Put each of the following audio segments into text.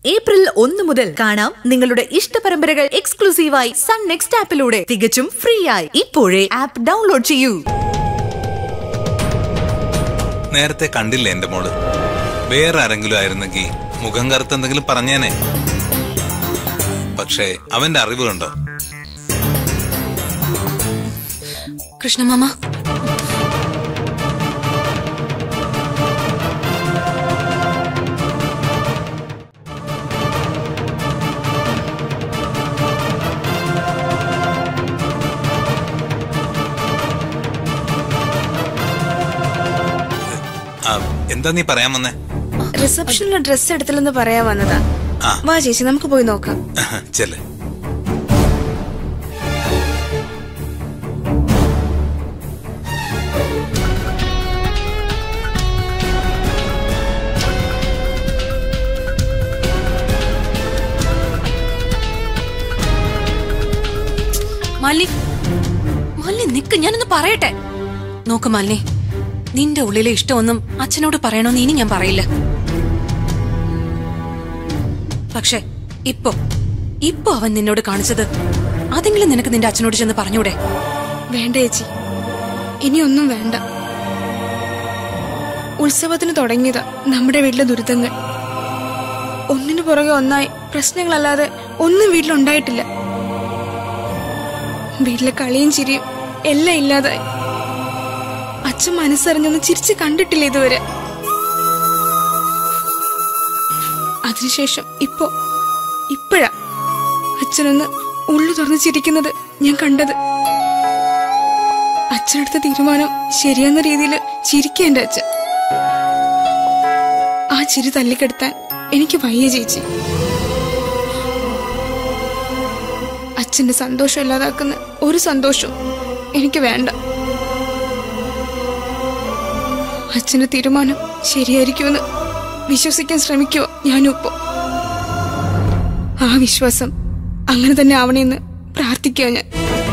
April ഒന്ന് മുതൽ കാണാം നിങ്ങളുടെ ഇഷ്ട പരമ്പരകൾ എക്സ്ക്ലൂസീവായി സൺ നെക്സ്റ്റ് ആപ്പിലൂടെ തികച്ചും ഫ്രീ ആയി ഇപ്പോഴേ ആപ്പ് ഡൗൺലോഡ് ചെയ്യൂ നേരത്തെ കണ്ടില്ല എന്റെ മോള് വേറെ ആരെങ്കിലും ആയിരുന്നെങ്കിൽ മുഖം കറുത്ത് എന്തെങ്കിലും പറഞ്ഞേനെ പക്ഷേ അവന്റെ അറിവ് കണ്ടോ കൃഷ്ണമാമ ആ, എന്താ നീ പറയാൻ വന്നേ റിസപ്ഷനിലെ ഡ്രസ് എടുത്തില്ലെന്ന് പറയാൻ വന്നതാ ആ. വാ ചേച്ചി നമുക്ക് പോയി നോക്കാം ചെല്ലേ മല്ലി മല്ലി നിക്ക് ഞാനൊന്ന് പറയട്ടെ നോക്ക് മല്ലി നിന്റെ ഉള്ളിലെ ഇഷ്ടമൊന്നും അച്ഛനോട് പറയണമെന്ന് ഇനി ഞാൻ പറയില്ല പക്ഷെ ഇപ്പൊ ഇപ്പൊ അവൻ നിന്നോട് കാണിച്ചത് അതെങ്കിലും നിനക്ക് നിന്റെ അച്ഛനോട് ചെന്ന് പറഞ്ഞൂടെ വേണ്ട ചേച്ചി ഇനിയൊന്നും വേണ്ട ഉത്സവത്തിന് തുടങ്ങിയതാ നമ്മുടെ വീട്ടിലെ ദുരിതങ്ങൾ ഒന്നിനു പുറകെ ഒന്നായി പ്രശ്നങ്ങളല്ലാതെ ഒന്നും വീട്ടിലുണ്ടായിട്ടില്ല വീട്ടിലെ കളിയും ചിരിയും എല്ലാം ഇല്ലാതായി അച്ഛൻ മനസ്സറിഞ്ഞൊന്ന് ചിരിച്ച് കണ്ടിട്ടില്ല ഇതുവരെ അതിനുശേഷം ഇപ്പോ ഇപ്പോഴാ അച്ഛനൊന്ന് ഉള്ളു തുറന്ന് ചിരിക്കുന്നത് ഞാൻ കണ്ടത് അച്ഛനെടുത്ത തീരുമാനം ശരിയെന്ന രീതിയിൽ ചിരിക്കേണ്ട അച്ഛൻ ആ ചിരി തല്ലിക്കെടുത്താൻ എനിക്ക് വയ്യ ചേച്ചി അച്ഛന്റെ സന്തോഷം ഇല്ലാതാക്കുന്ന ഒരു സന്തോഷവും എനിക്ക് വേണ്ട അച്ഛന്റെ തീരുമാനം ശരിയായിരിക്കുമെന്ന് വിശ്വസിക്കാൻ ശ്രമിക്കുവോ ഞാനും ഇപ്പോ ആ വിശ്വാസം അങ്ങനെ തന്നെ ആവണേന്ന് പ്രാർത്ഥിക്കുക ഞാൻ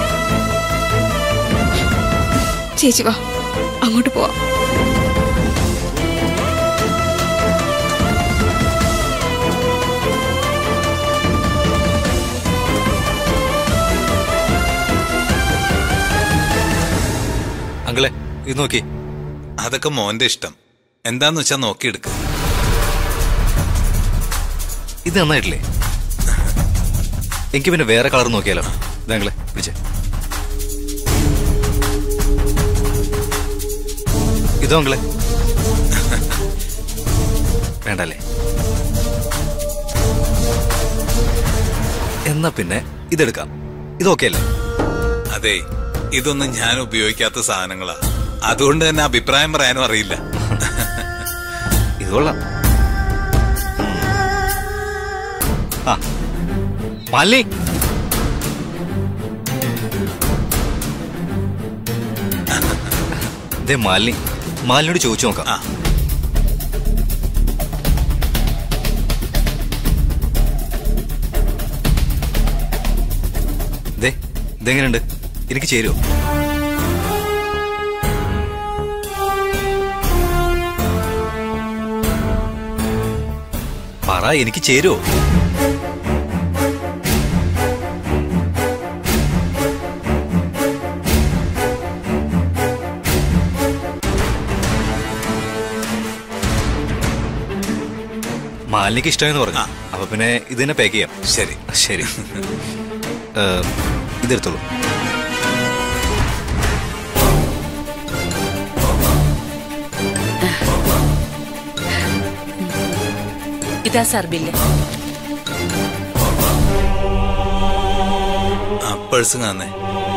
ചേച്ചി വാ അങ്ങോട്ട് പോവാം അങ്കിളെ ഇത് നോക്കി അതൊക്കെ മോന്റെ ഇഷ്ടം എന്താന്ന് വെച്ചാ നോക്കിയെടുക്ക ഇത് നന്നായിട്ടില്ലേ എനിക്ക് പിന്നെ വേറെ കളർ നോക്കിയാലോ ഇതങ്ങളെ പിടിച്ചേ ഇതോ അങ്കിളെ വേണ്ടല്ലേ എന്നാ പിന്നെ ഇതെടുക്കാം ഇത് ഓക്കെ അല്ലേ അതെ ഇതൊന്നും ഞാൻ ഉപയോഗിക്കാത്ത സാധനങ്ങളാ അതുകൊണ്ട് തന്നെ അഭിപ്രായം പറയാനും അറിയില്ല ഇത് കൊള്ളാം ഉം. ആ മാലിനി ദേ മാലിനി മാലിനോട് ചോദിച്ചു നോക്കാം ആ ദേ ഇതെങ്ങനെയുണ്ട് എനിക്ക് ചേരുവോ പറ എനിക്ക് ചേരുവോ മാലിനിക്ക് ഇഷ്ടമെന്ന് പറഞ്ഞു ആ. അപ്പൊ പിന്നെ ഇത് തന്നെ പാക്ക് ചെയ്യാം ശരി ശരി ഏ, ഇതെടുത്തോളൂ ഇതാ സാർ ബില്ല് ആ പേഴ്സ് കാണേ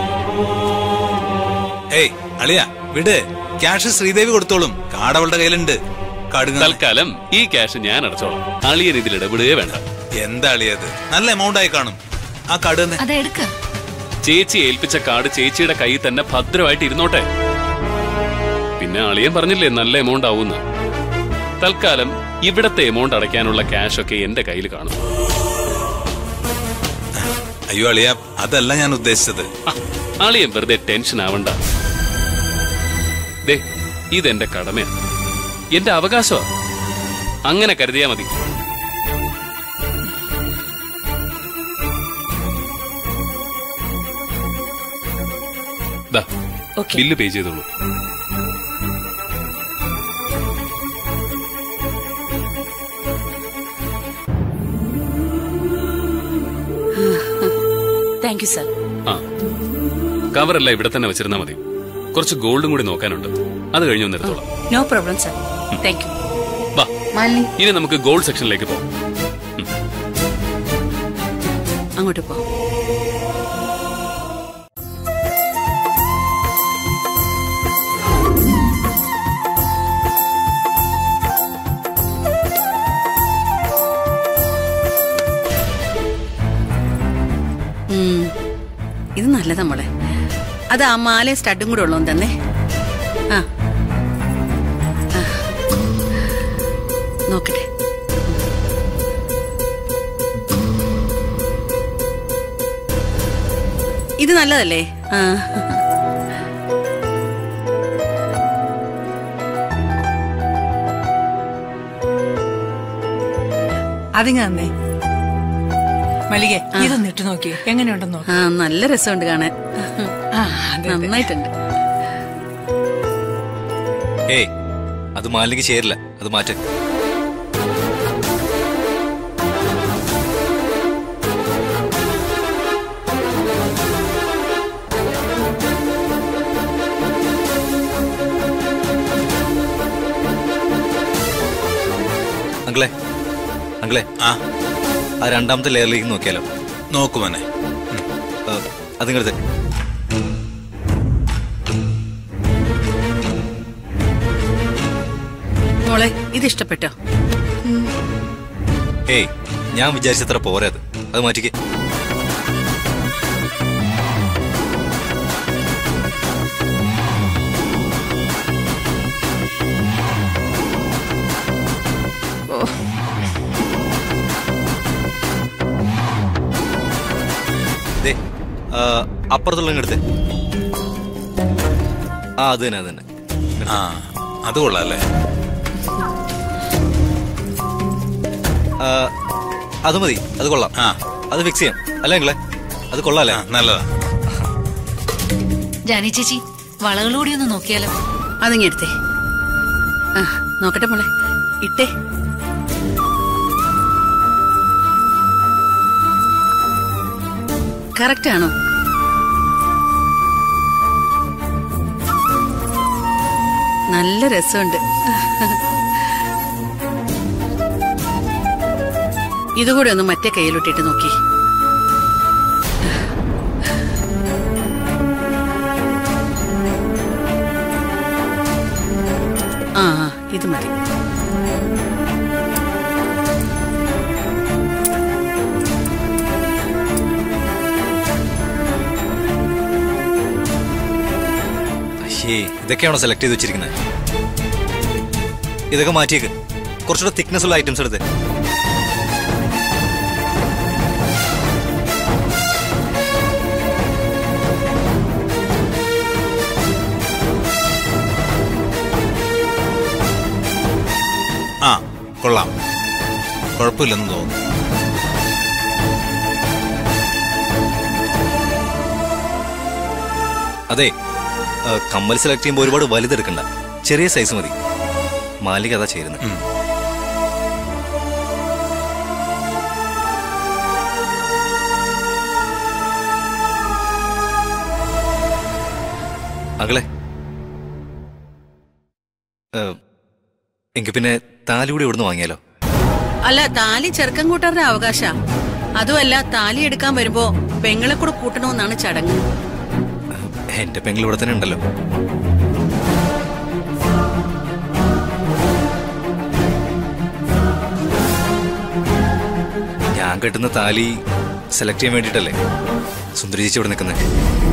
ഏയ് അളിയ വിട് ക്യാഷ് ശ്രീദേവി കൊടുത്തോളും കാർഡ് അവളുടെ കയ്യിലുണ്ട് കാർഡ് കാണേ. തൽക്കാലം ഈ ക്യാഷ് ഞാൻ അടച്ചോളാം അളിയൻ ഇതിൽ ഇടപെടുകയേ വേണ്ട എന്താ അളിയത് നല്ല എമൗണ്ട് ആയി കാണും ആ കാർഡ് തന്നെ അതെടുക്ക ചേച്ചി ഏൽപ്പിച്ച കാർഡ് ചേച്ചിയുടെ കയ്യിൽ തന്നെ ഭദ്രമായിട്ട് ഇരുന്നോട്ടെ പിന്നെ അളിയൻ പറഞ്ഞില്ലേ നല്ല എമൗണ്ട് ആവുമെന്ന് തൽക്കാലം ഇവിടത്തെ എമൗണ്ട് അടയ്ക്കാനുള്ള ക്യാഷ് ഒക്കെ എന്റെ കയ്യിൽ കാണും അയ്യോ അളിയ അതല്ല ഞാൻ ഉദ്ദേശിച്ചത് ആ, അളിയൻ വെറുതെ ടെൻഷൻ ആവണ്ട ദേ ഇതെന്റെ കടമയാണ് എന്റെ അവകാശമാ അങ്ങനെ കരുതിയാ മതി ദാ ഓക്കെ ബില്ല് പേ ചെയ്തോളൂ താങ്ക് യു സർ ആ കവറല്ല ഇവിടെ തന്നെ വെച്ചിരുന്നാ മതി കുറച്ച് ഗോൾഡും കൂടി നോക്കാനുണ്ട് അത് കഴിഞ്ഞ് ഒന്ന് എടുത്തോളാം no problem sir thank you വാ ഇനി നമുക്ക് ഗോൾഡ് സെക്ഷനിലേക്ക് പോകാം അങ്ങോട്ട് പോ ഉം. ഇത് നല്ലതാ മോളെ അത് ആ മാലയും സ്റ്റഡും കൂടെ ഉള്ളോ തന്നെ ആ ആ. നോക്കട്ടെ ഇത് നല്ലതല്ലേ ആ അതിങ്ങ തന്നെ മല്ലിക ഇതൊന്ന് ഇട്ട് നോക്കിയേ എങ്ങനെയുണ്ടെന്ന് നോക്കി ആ നല്ല രസമുണ്ട് കാണാൻ ആ അതെ അതെ. നന്നായിട്ടുണ്ട് ഏയ് അത് മാലിന്യക്ക് ചേരില്ല അത് മാറ്റ് അങ്കിളെ അങ്കിളെ ആ ആ രണ്ടാമത്തെ ലെയറിലേക്ക് നോക്കിയാലോ നോക്കുമനെ ആ, അതിങ്ങടുത്ത് മോളെ ഇത് ഇഷ്ടപ്പെട്ടോ ഏയ് ഞാൻ വിചാരിച്ചത്ര പോരാ അത് അത് മാറ്റിക്ക് ദേ, ആ, അപ്പുറത്തുള്ള എടുത്ത് ആ അത് തന്നെ അത് തന്നെ ആ അത് കൊള്ളാല്ലേ ആ, അത് മതി അത് കൊള്ളാം ആ അത് ഫിക്സ് ചെയ്യാം അല്ലേ നിങ്ങളെ അത് കൊള്ളാല്ലേ ആ നല്ലതാ ജാനി ചേച്ചി വളകളൂടി ഒന്ന് നോക്കിയാലോ അതിങ്ങ എടുത്തേ ആ നോക്കട്ടെ മോളെ ഇട്ടേ കറക്റ്റ് ആണോ നല്ല രസമുണ്ട് ഇതുകൂടെ ഒന്ന് മറ്റേ കയ്യിലോട്ടിട്ട് നോക്കി ആ ആ, ഇത് മതി അയ്യേ ഇതൊക്കെയാണോ സെലക്ട് ചെയ്ത് വെച്ചിരിക്കുന്നത് ഇതൊക്കെ മാറ്റിയേക്ക് കുറച്ചുകൂടെ തിക്നെസ് ഉള്ള ഐറ്റംസ് എടുത്ത് ആ കൊള്ളാം കുഴപ്പമില്ലെന്ന് തോന്നുന്നു അതെ ആ, കമ്മൽ സെലക്ട് ചെയ്യുമ്പോൾ ഒരുപാട് വലുതെടുക്കണ്ട ചെറിയ സൈസ് മതി മാലിക അതാ ചേരുന്നത് ഉം. അകളെ എങ്കിൽ പിന്നെ താലി കൂടി ഇവിടുന്ന് വാങ്ങിയാലോ അല്ല താലി ചെറുക്കം കൂട്ടാരുടെ അവകാശ അതുമല്ല താലി എടുക്കാൻ വരുമ്പോ പെങ്ങളെ കൂടെ കൂട്ടണമെന്നാണ് ചടങ്ങ് എന്റെ പെങ്ങൾ ഇവിടെ തന്നെ ഉണ്ടല്ലോ ഞാൻ കെട്ടുന്ന താലി സെലക്ട് ചെയ്യാൻ വേണ്ടിട്ടല്ലേ സുന്ദരി ചേച്ചി ഇവിടെ നിൽക്കുന്നത്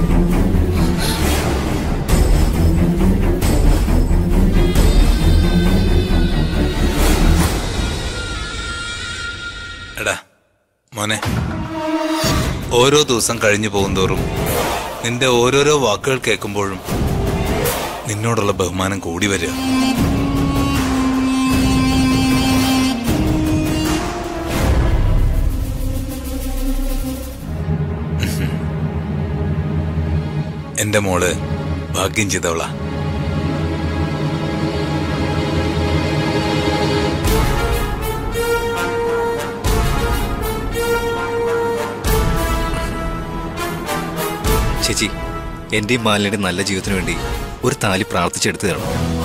എടാ മോനെ ഓരോ ദിവസം കഴിഞ്ഞു പോകുന്തോറും നിന്റെ ഓരോരോ വാക്കുകൾ കേൾക്കുമ്പോഴും നിന്നോടുള്ള ബഹുമാനം കൂടി വരിക എന്റെ മോള് ഭാഗ്യം ചെയ്തവളാ ചേച്ചി എന്റെയും മാലിന്യയുടെ നല്ല ജീവിതത്തിന് വേണ്ടി ഒരു താലി പ്രാർത്ഥിച്ചെടുത്തതാണ്